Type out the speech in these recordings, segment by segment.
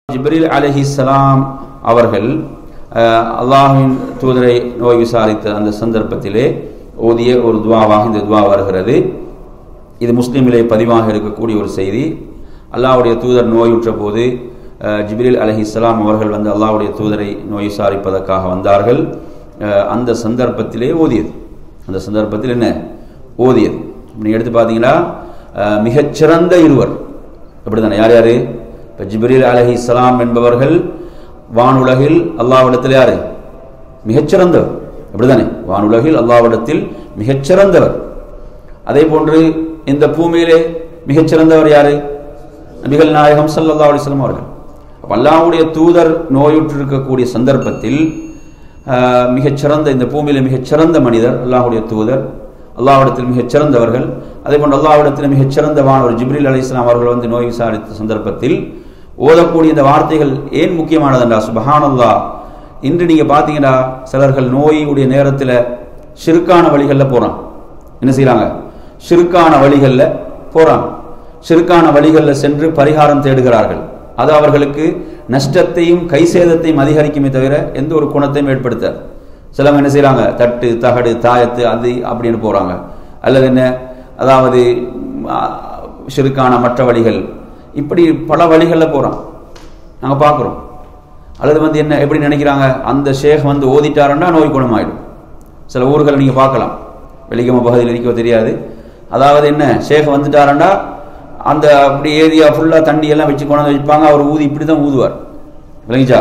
ஜிப்ரீல் அலைஹிஸ்ஸலாம் அவர்கள் அஹ், அல்லாஹ்வின் தூதரை நோய் விசாரித்த அந்த சந்தர்ப்பத்திலே ஓதிய ஒரு துவாவாக இந்த துவா வருகிறது இது முஸ்லீமிலே பதிவாக இருக்கக்கூடிய ஒரு செய்தி அல்லாஹ்வுடைய தூதர் நோயுற்ற போது அஹ், ஜிப்ரீல் அலைஹிஸ்ஸலாம் அவர்கள் வந்து அல்லாஹ்வுடைய தூதரை நோய் விசாரிப்பதற்காக வந்தார்கள் அஹ், அந்த சந்தர்ப்பத்திலே ஓதியது அந்த சந்தர்ப்பத்தில் என்ன ஓதியது நீங்கள் எடுத்து பார்த்தீங்கன்னா அஹ், மிகச்சிறந்த இருவர் அப்படிதானே யார் யாரு இப்போ ஜிப்ரீல் அலஹி இஸ்லாம் என்பவர்கள் வானுலகில் அல்லாவிடத்தில் யாரு மிகச்சிறந்தவர் அப்படிதானே வானுலகில் அல்லாவிடத்தில் மிகச்சிறந்தவர் அதே போன்று இந்த பூமியிலே மிகச்சிறந்தவர் யாரு நபிகள் நாயகம் ஸல்லல்லாஹு அலைஹி வஸல்லம் அவர்கள் அப்ப அல்லாஹ்வுடைய தூதர் நோயுற்றிருக்கக்கூடிய சந்தர்ப்பத்தில் ஆஹ், மிகச்சிறந்த இந்த பூமியில மிகச்சிறந்த மனிதர் அல்லாஹ்வுடைய தூதர் அல்லாஹ்விடத்தில் மிகச்சிறந்தவர்கள் அதே போன்று அல்லாஹ்விடத்தில் மிகச்சிறந்த வானவர் ஜிப்ரீல் அலைஹிஸ்ஸலாம் அவர்கள் வந்து நோய் விசாரித்த சந்தர்ப்பத்தில் ஓதக்கூடிய இந்த வார்த்தைகள் ஏன் முக்கியமானதுண்டா சுபஹானல்லா இன்று நீங்க பார்த்தீங்கன்னா சிலர்கள் நோயுடைய நேரத்தில் ஷிருக்கான வழிகளில் போறான் என்ன செய்றாங்க ஷிருக்கான வழிகளில் போறாங்க ஷிருக்கான வழிகளில் சென்று பரிகாரம் தேடுகிறார்கள் அது அவர்களுக்கு நஷ்டத்தையும் கை சேதத்தையும் அதிகரிக்குமே தவிர எந்த ஒரு குணத்தையும் ஏற்படுத்தாது சிலவங்க என்ன செய்றாங்க தட்டு தகடு தாயத்து அது அப்படின்னு போறாங்க அல்லது என்ன அதாவது ம், ஆ, ஷிருக்கான மற்ற வழிகள் இப்படி பல வழிகளில் போறான் நாங்க பார்க்குறோம் அல்லது வந்து என்ன எப்படி நினைக்கிறாங்க அந்த ஷேக் வந்து ஓதிட்டாருன்னா நோய் குணமாயிடும் சில ஊர்களை நீங்க பார்க்கலாம் வெள்ளிக்கிழமை பகுதியில் இருக்கோ தெரியாது அதாவது என்ன ஷேக் வந்துட்டாருன்னா அந்த அப்படி ஏரியா ஃபுல்லாக தண்ணி எல்லாம் வச்சு கொண்டு வந்து வைப்பாங்க அவர் ஊதி இப்படி தான் ஊதுவார் விளங்கிச்சா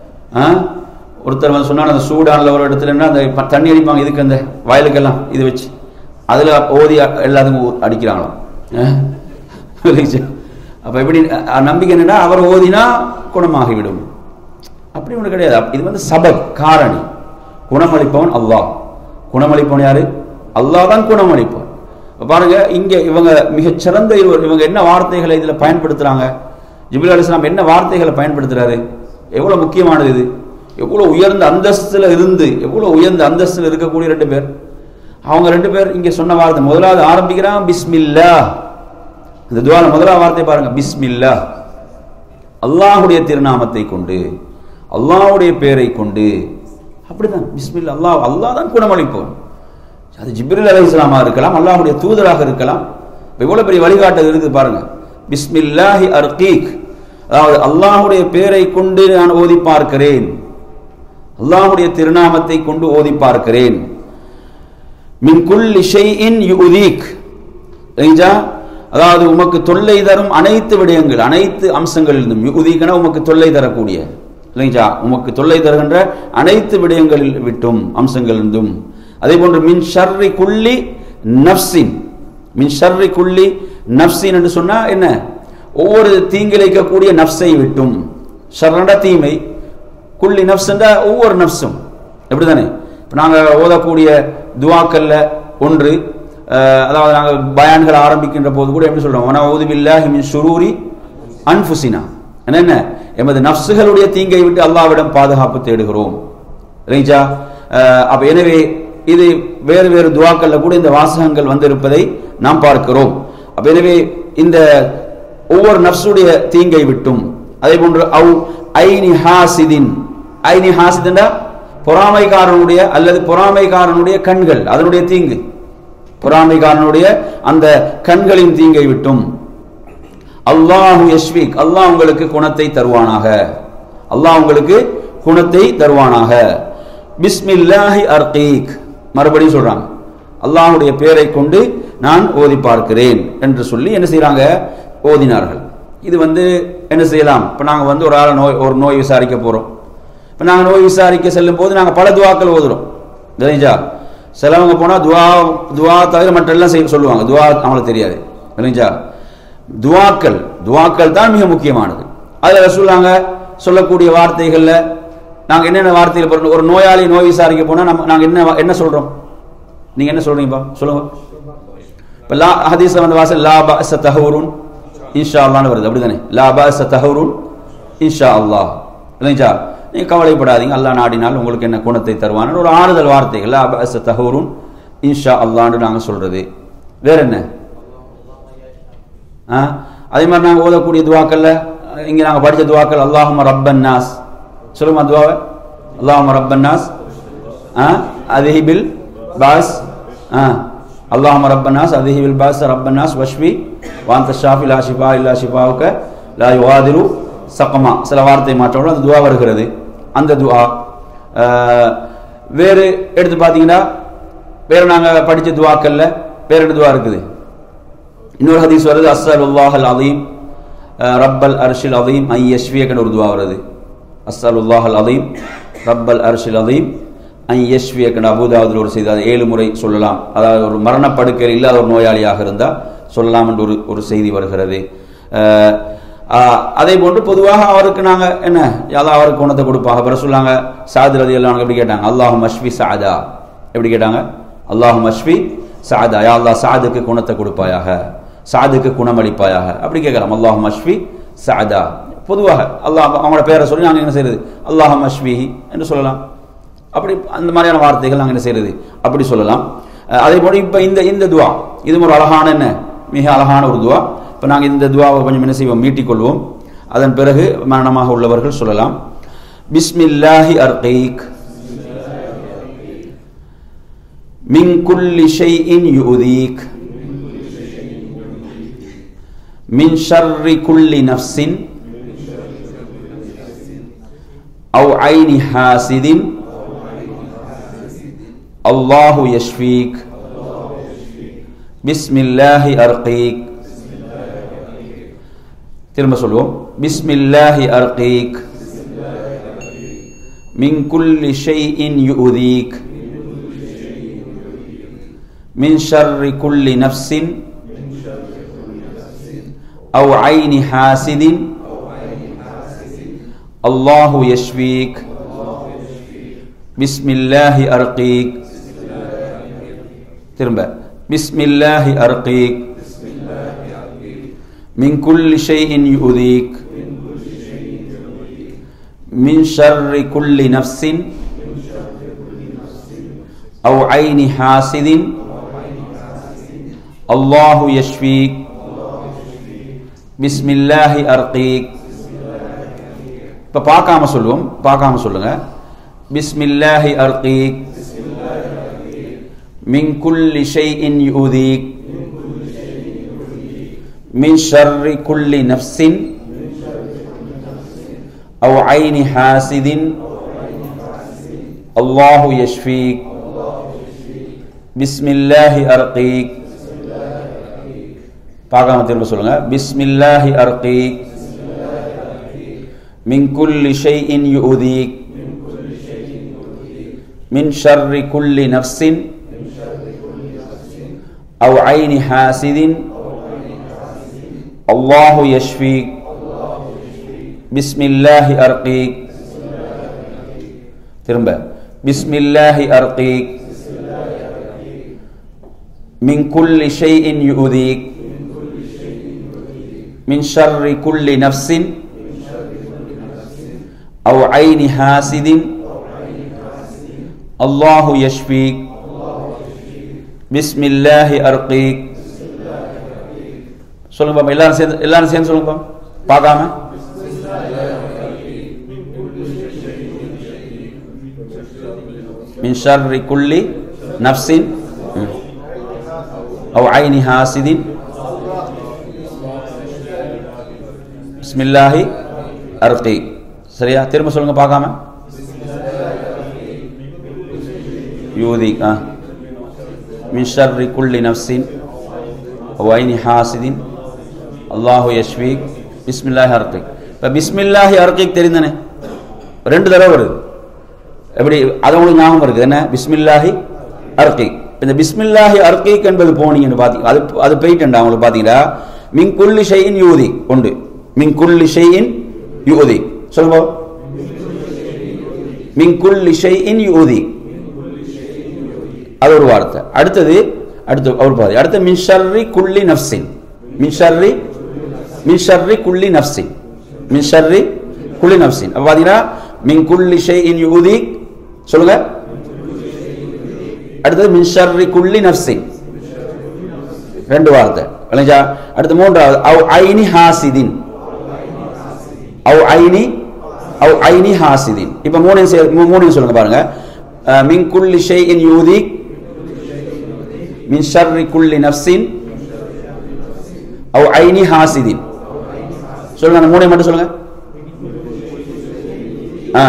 ஆ ஒருத்தர் வந்து சொன்னார் அந்த சூடானில் ஒரு இடத்துலன்னா அந்த ப- தண்ணி அடிப்பாங்க இதுக்கு அந்த வயலுக்கெல்லாம் இது வச்சு அதில் ஓதி அ- எல்லாத்துக்கும் ஊ- அடிக்கிறாங்களாம் ஆ? விளங்கிச்சா அப்போ எப்படி அ- நம்பிக்கை என்னன்னா அவர் ஓதினா குணமாகிவிடும் அப்படி ஒன்று கிடையாது அப்ப இது வந்து சபப் காரணி குணமளிப்பவன் அல்லாஹ் குணமளிப்பவன் யாரு அல்லாஹ் தான் குணமளிப்பவன் இப்ப பாருங்க இங்க இவங்க மிகச்சிறந்த இருவர் இவங்க என்ன வார்த்தைகளை இதுல பயன்படுத்துறாங்க ஜிபில் அலிஸ்லாம் என்ன வார்த்தைகளை பயன்படுத்துறாரு எவ்வளவு முக்கியமானது இது எவ்வளவு உயர்ந்த அந்தஸ்துல இருந்து எவ்வளவு உயர்ந்த அந்தஸ்துல இருக்கக்கூடிய ரெண்டு பேர் அவங்க ரெண்டு பேர் இங்க சொன்ன வார்த்தை முதலாவது ஆரம்பிக்கிறான் பிஸ்மில்லா இந்த துவால முதலாவது வார்த்தை பாருங்க பிஸ்மில்லா அல்லாஹ்வுடைய திருநாமத்தை கொண்டு அல்லாஹ்வுடைய பெயரை கொண்டு அப்படிதான் பிஸ்மில்லா அல்லாஹ் அல்லாஹ் தான் குணமளிப்பவன் அது ஜிப்ரில் அலைஹிஸ்ஸலாமா இருக்கலாம் அல்லாஹ்வுடைய தூதராக இருக்கலாம் இப்ப எவ்வளவு பெரிய வழிகாட்டல் இருக்குது பாருங்க பிஸ்மில்லாஹி அர்கீக் அதாவது அல்லாஹ்வுடைய பெயரை கொண்டு நான் ஓதி பார்க்கிறேன் அல்லாஹ்வுடைய திருநாமத்தை கொண்டு ஓதி பார்க்கிறேன் மின் குல்லி ஷைஇன் யுதீக் சரிங்களா அதாவது உமக்கு தொல்லை தரும் அனைத்து விடயங்கள் அனைத்து அம்சங்களிலிருந்தும் யுதீக்கன உமக்கு தொல்லை தரக்கூடிய இல்லைங்களா உமக்கு தொல்லை தருகின்ற அனைத்து விடயங்களில் விட்டும் அம்சங்களிலிருந்தும் அதே போன்று மின் ஷர்ரி குல்லி நஃப்சின் மின் ஷர்ரி குல்லி நஃப்சின் என்று சொன்னா என்ன ஒவ்வொரு தீங்கிழைக்கக்கூடிய நஃப்ஸை விட்டும் ஷர்ரண்ட தீமை குள்ளி நஃப்ஸ்ன்றா ஒவ்வொரு நஃப்ஸும் எப்படிதானே இப்போ நாங்கள் ஓதக்கூடிய துவாக்கல்ல ஒன்று அஹ், அதாவது நாங்கள் பயான்கள் ஆரம்பிக்கின்ற போது கூட எப்படி சொல்றோம் வன ஓதுபில்லாஹி மின் ஷுரூரி அன்ஃபுசினா என்ன என்ன எமது நஃப்ஸுகளுடைய தீங்கை விட்டு அல்லாவிடம் பாதுகாப்பு தேடுகிறோம் ரைஜா அப்ப எனவே இது வேறு வேறு துவாக்கள்ல கூட இந்த வாசகங்கள் வந்திருப்பதை நாம் பார்க்கிறோம் அப்ப எனவே இந்த ஒவ்வொரு நஃப்ஸுடைய தீங்கை விட்டும் அதே போன்று அவு ஐனி ஹாசிதின் ஐனி ஹாசிதண்டா பொறாமைக்காரனுடைய அல்லது பொறாமைக்காரனுடைய கண்கள் அதனுடைய தீங்கு பொறாமைக்காரனுடைய அந்த கண்களின் தீங்கை விட்டும் அல்லாஹு யஸ்விக் அல்லாஹ் உங்களுக்கு குணத்தை தருவானாக அல்லாஹ் உங்களுக்கு குணத்தை தருவானாக பிஸ்மில்லாஹி அர்கீக் மறுபடியும் சொல்றாங்க அல்லாஹ்வுடைய பெயரை கொண்டு நான் ஓதி பார்க்கிறேன் என்று சொல்லி என்ன செய்றாங்க ஓதினார்கள் இது வந்து என்ன செய்யலாம் இப்போ நாங்கள் வந்து ஒரு ஆளை நோய் ஒரு நோய் விசாரிக்க போகிறோம் இப்போ நாங்கள் நோய் விசாரிக்க செல்லும் போது நாங்கள் பல துவாக்கள் ஓதுறோம் தெரிஞ்சா சிலவங்க போனால் துவா துவா தவிர மற்றெல்லாம் செய்ய சொல்லுவாங்க துவா அவங்களுக்கு தெரியாது தெரிஞ்சா துவாக்கள் துவாக்கள் தான் மிக முக்கியமானது அதில் சொல்லுவாங்க சொல்லக்கூடிய வார்த்தைகளில் நாங்கள் என்னென்ன வார்த்தைகள் போடுறோம் ஒரு நோயாளி நோய் விசாரிக்க போனால் நம்ம நாங்கள் என்ன என்ன சொல்கிறோம் நீங்கள் என்ன சொல்கிறீங்கப்பா சொல்லுங்க இப்போ லா ஹதீஸில் வந்து வாசல் லா பஅஸ தஹூருன் இன்ஷா அல்லான்னு வருது அப்படிதானே லா பஅஸ தஹூருன் இன்ஷா அல்லாஹ் இல்லைங்களா நீங்கள் கவலைப்படாதீங்க அல்லாஹ் நாடினால் உங்களுக்கு என்ன குணத்தை தருவான்னு ஒரு ஆறுதல் வார்த்தைகள் லா பஅஸ தஹூருன் இன்ஷா அல்லான்னு நாங்கள் சொல்கிறது வேற என்ன ஆ அதே மாதிரி நாங்கள் ஓதக்கூடிய துவாக்கல்ல இங்க நாங்க படிச்ச துவாக்கள் அல்லாஹும ரப்பன் நாஸ் சொல்லுமா துவாவை அல்லாஹும ரப்பன் நாஸ் அதிஹிபில் பாஸ் அல்லாஹும ரப்பன் நாஸ் அதிஹிபில் பாஸ் ரப்பன் நாஸ் வஷ்வி வாந்த ஷாஃபி லா ஷிஃபா இல்லா ஷிஃபாவுக்க லா யுவாதிரு சக்கமா சில வார்த்தை மாற்றோட அந்த துவா வருகிறது அந்த துவா அஹ், வேறு எடுத்து பார்த்தீங்கன்னா வேறு நாங்கள் படித்த துவாக்கல்ல வேறு என்ன துவா இருக்குது இன்னொரு ஹதீஸ் வருது அஸ்ஸலுல்லாஹ் அல் அதீம் அஹ், ரப்பல் அர்ஷில் அதீம் ஐ யஷ்வியக்கன்னு ஒரு துவா வருது அஸ்ஸலுல்லாஹ் அல் அதீம் ரப்பல் அர்ஷில் அதீம் ஐ யஷ்வியக்கன் அபுதாவுதில் ஒரு செய்தி அதை ஏழு முறை சொல்லலாம் அதாவது ஒரு மரணப்படுக்கையில் இல்லாத ஒரு நோயாளியாக இருந்தால் சொல்லலாம் என்று ஒரு ஒரு செய்தி வருகிறது அஹ், அஹ், அதே போன்று பொதுவாக அவருக்கு நாங்கள் என்ன யாதா அவருக்கு குணத்தை கொடுப்பாங்க அப்புறம் சொல்லாங்க சாது ரதி எல்லாம் எப்படி கேட்டாங்க அல்லாஹும் அஷ்வி சாதா எப்படி கேட்டாங்க அல்லாஹும் அஷ்வி சாதா யா அல்லாஹ் சாதுக்கு குணத்தை கொடுப்பாயாக சாதுக்கு குணமளிப்பாயாக அப்படி கேட்கலாம் அல்லாஹும் அஷ்வி சாதா பொதுவாக அல்லாஹ் அவங்களோட பேரை சொல்லி நாங்கள் என்ன செய்யறது அல்லாஹும் அஷ்வி என்று சொல்லலாம் அப்படி அந்த மாதிரியான வார்த்தைகள் நாங்கள் என்ன செய்யறது அப்படி சொல்லலாம் அஹ் அதே போல இப்போ இந்த இந்த துவா இது ஒரு அழகான என்ன மிக அழகான ஒரு துவா இப்போ நாங்கள் இந்த துவாவை கொஞ்சம் என்ன செய்வோம் மீட்டிக்கொள்வோம் அதன் பிறகு மரணமாக உள்ளவர்கள் சொல்லலாம் பிஸ்மில்லாஹி அர்கைக் மின் குல்லி ஷைஇன் யுதீக் மின் ஷர்ரி குல்லி நஃப்ஸின் أو عين حاسد الله يشفيك بسم الله أرقيك திரும்ப சொல்லுவோம் بسم الله أرقيك من كل شيء يؤذيك من شر كل نفس أو عين حاسد الله يشفيك بسم الله أرقيك திரும்ப بسم الله أرقيك من كل شيء يؤذيك من شر كل نفس أو عين حاسد الله يشفيك بسم الله أرقيك இப்போ பார்க்காம சொல்லுவோம் பார்க்காம சொல்லுங்க பிஸ்மில்லாஹி அர்கீக் மின் குல்லி ஷைஇன் யூதீக் மின் ஷர்ரி குல்லி நஃப்ஸின் أو عين حاسد الله يشفيك بسم الله أرقيك பார்க்காம திரும்ப சொல்லுங்க பிஸ்மில்லாஹி அர்கீக் من كل شيء يؤذيك من شر كل نفس أو عين حاسد الله يشفيك بسم الله أرقيك திரும்ப بسم الله أرقيك من كل شيء يؤذيك من شر كل نفس أو عين حاسد الله يشفيك بسم الله أرقيك சொல்லுங்க பாப்பா எல்லாரும் சேர்ந்து எல்லாரும் சேர்ந்து சொல்லுங்க பாப்பா பார்க்காம من شر كل نفس أو عين حاسد بسم الله أرقيك சரியா திரும்ப சொல்லுங்க பார்க்காம யூதிக் ஆ மின் ஷர்ரி குல்லி நஃப்ஸின் வைனி ஹாசிதின் அல்லாஹு யஷ்வீக் பிஸ்மில்லாஹி அர்கிக் இப்போ பிஸ்மில்லாஹி அர்கிக் தெரிந்தானே ரெண்டு தடவை வருது எப்படி அது உங்களுக்கு ஞாபகம் இருக்குது என்ன பிஸ்மில்லாஹி அர்கிக் இந்த பிஸ்மில்லாஹி அர்கிக் என்பது போனீங்கன்னு பார்த்தீங்க அது அது போயிட்டுண்டா உங்களுக்கு பார்த்தீங்கன்னா மின் குல்லி ஷையின் யூதி உண்டு மின் குல்லி ஷையின் யூதி சொல்லுங்க மின் குல்லி ஷையின் யூதி அது ஒரு வார்த்தை அடுத்தது அடுத்து அவர் பாதி அடுத்து மின் ஷர்ரி குல்லி நஃப்ஸின் மின் ஷர்ரி மின் ஷர்ரி குல்லி நஃப்ஸின் மின் ஷர்ரி குல்லி நஃப்ஸின் அப்போ பார்த்தீங்கன்னா மின் குல்லி ஷையின் யூதி சொல்லுங்க அடுத்தது மின் ஷர்ரி குல்லி நஃப்ஸின் ரெண்டு வார்த்தை விளைஞ்சா அடுத்து மூன்றாவது அவ் ஐனி ஹாசிதின் அவ் ஐனி அவ் ஐனி ஹாசிதின் இப்போ மூணையும் சே மூ- மூணையும் சொல்லுங்க பாருங்க அஹ், மின் குல்லி ஷைஇன் யூதி மின் ஷர்ரி குல்லி நஃப்ஸின் அவ் ஐனி ஹாசிதின் சொல்லுங்க அந்த மூணையும் மட்டும் சொல்லுங்க ஆ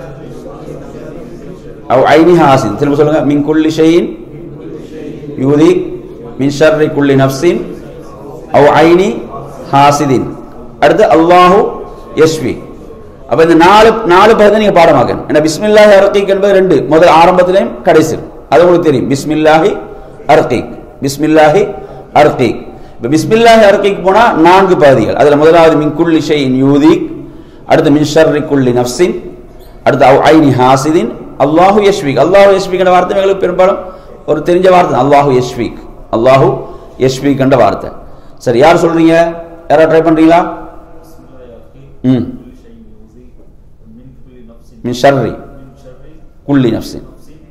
அவ் ஐனி ஹாசின் திரும்ப சொல்லுங்க மின் குல்லி ஷைஇன் யூதி மின் ஷர்ரி குல்லி நஃப்ஸின் அவ் ஐனி ஹாசிதின் அடுத்து அல்லாஹு யஸ்வி அப்ப இந்த நாலு நாலு பகுதி நீங்க பாடமாக்கணும் ஏன்னா பிஸ்மில்லாஹி அர்கீக் என்பது ரெண்டு முதல் ஆரம்பத்திலையும் கடைசி அது உங்களுக்கு தெரியும் பிஸ்மில்லாஹி அர்கீக் பிஸ்மில்லாஹி அர்கீக் இப்ப பிஸ்மில்லாஹி அர்கீக் போனா நான்கு பகுதிகள் அதுல முதலாவது மின் குல்லி ஷைஇன் யூதிக் அடுத்து மின் ஷர்ரி குல்லி நஃப்ஸின் அடுத்து அவ் ஐனி ஹாசிதின் அல்லாஹு யஸ்விக் அல்லாஹு யஸ்விக் என்ற வார்த்தை எங்களுக்கு பெரும்பாலும் ஒரு தெரிஞ்ச வார்த்தை அல்லாஹு யஸ்விக் அல்லாஹு யஸ்விக் என்ற வார்த்தை சரி யார் சொல்றீங்க யாரா ட்ரை பண்றீங்களா ம் மின் ஷர்ரி குல்லி நஃப்ஸின்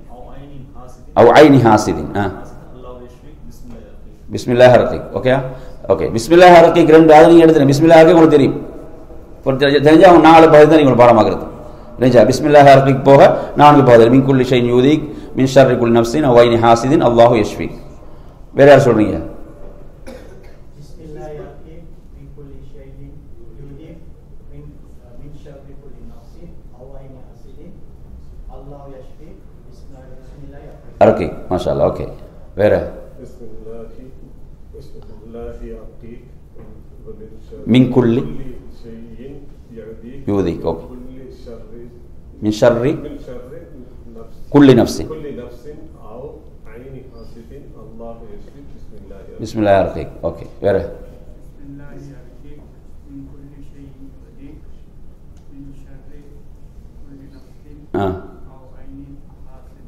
அவ் ஐனி ஹாசிதின் ஆ பிஸ்மில்லாஹ் ஹர்கிக் ஓகே ஓகே பிஸ்மில்லாஹ் ஹர்கிக் ரெண்டு அதை நீங்கள் எடுத்துருங்க பிஸ்மில்லாஹ் ஹர்கிக் உங்களுக்கு தெரியும் இப்போ தெரிஞ்ச- தெரிஞ்சா அவங்க நாலு பகுதி தான் நீங்கள் பாடமாக்குறது இல்லைங்களா பிஸ்மில்லாஹ் ஹர்கிக் போக நான்கு பகுதி மின் குல்லி ஷைன் யூதிக் மின் ஷர்ரி குல் நஃப்ஸின் அவ் ஐனி ஹாசிதின் அல்லாஹு யஷ்விக் வேற யார் சொல்றீங்க بسم الله الرحيم من كل شيء يذيب من من شر كل نفس او عين حسد الله يشفي بسم الله بسم الله الرحمن ஹர்கிக் மாஷா அல்லாஹ் ஓகே வேற بسم الله بسم الله يعطيك ومن شر من كل شيء يعديك يؤذيك، أوكي. كل شر மின் ஷர்ரி من شر نفس குல்லி நஃப்ஸின் كل نفس أو عين حاسد الله يشفي بسم الله الرحمن பிஸ்மில்லாஹ் ஹர்கிக் ஓகே வேற بسم الله يأتيك من كل شيء يؤذيك من شر كل نفس ஆ أو عين حاسد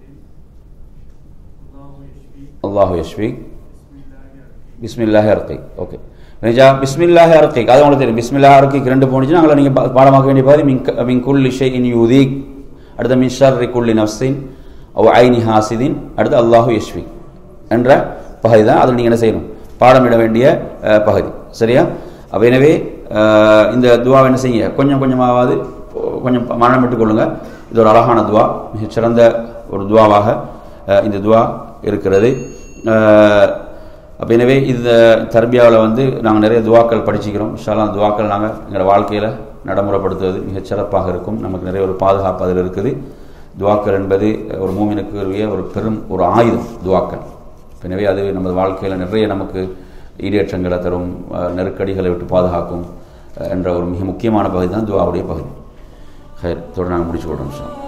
الله يشفيك அல்லாஹு யஷ்விக் بسم الله يأتيك பிஸ்மில்லாஹி அர்கிக் ஓகே நிஜா பிஸ்மில்லாஹி அர்கிக் அது உங்களுக்கு தெரியும் பிஸ்மில்லாஹ் அர்கிக் ரெண்டு போனுச்சுன்னா அங்கே நீங்கள் பா- பாடமாக்க வேண்டிய பாதி மின் க- மின் குல்லி ஷைஇன் யூதீக் அடுத்து மின் ஷர்ரி குல்லி நஃப்ஸின் அவ் ஐனி ஹாசிதின் அடுத்து அல்லாஹு யஷ்வி என்ற பகுதி தான் அதில் நீங்கள் என்ன செய்யணும் பாடமிட வேண்டிய அஹ், பகுதி சரியா அப்போ எனவே அஹ், இந்த துவாவை என்ன செய்யுங்க கொஞ்சம் கொஞ்சமாவது ஒ- கொஞ்சம் மனம் விட்டுக் கொள்ளுங்க இது ஒரு அழகான துவா மிகச்சிறந்த ஒரு துவாவாக அஹ், இந்த துவா இருக்கிறது அஹ், அப்போ எனவே இந்த தர்பியாவில் வந்து நாங்கள் நிறைய துவாக்கள் படிச்சுக்கிறோம் இன்ஷால்லா அந்த துவாக்கள் நாங்கள் எங்களோட வாழ்க்கையில் நடைமுறைப்படுத்துவது மிகச் சிறப்பாக இருக்கும் நமக்கு நிறைய ஒரு பாதுகாப்பு அதில் இருக்குது துவாக்கள் என்பது ஒரு மூமினுக்கு உரிய ஒரு பெரும் ஒரு ஆயுதம் துவாக்கள் எனவே அது நமது வாழ்க்கையில் நிறைய நமக்கு ஈடேற்றங்களை தரும் அஹ், நெருக்கடிகளை விட்டு பாதுகாக்கும் அஹ், என்ற ஒரு மிக முக்கியமான பகுதி தான் துவாவுடைய பகுதி ஹைர் தொடர் நாங்கள் முடிச்சு கொள்கிறோம் சார்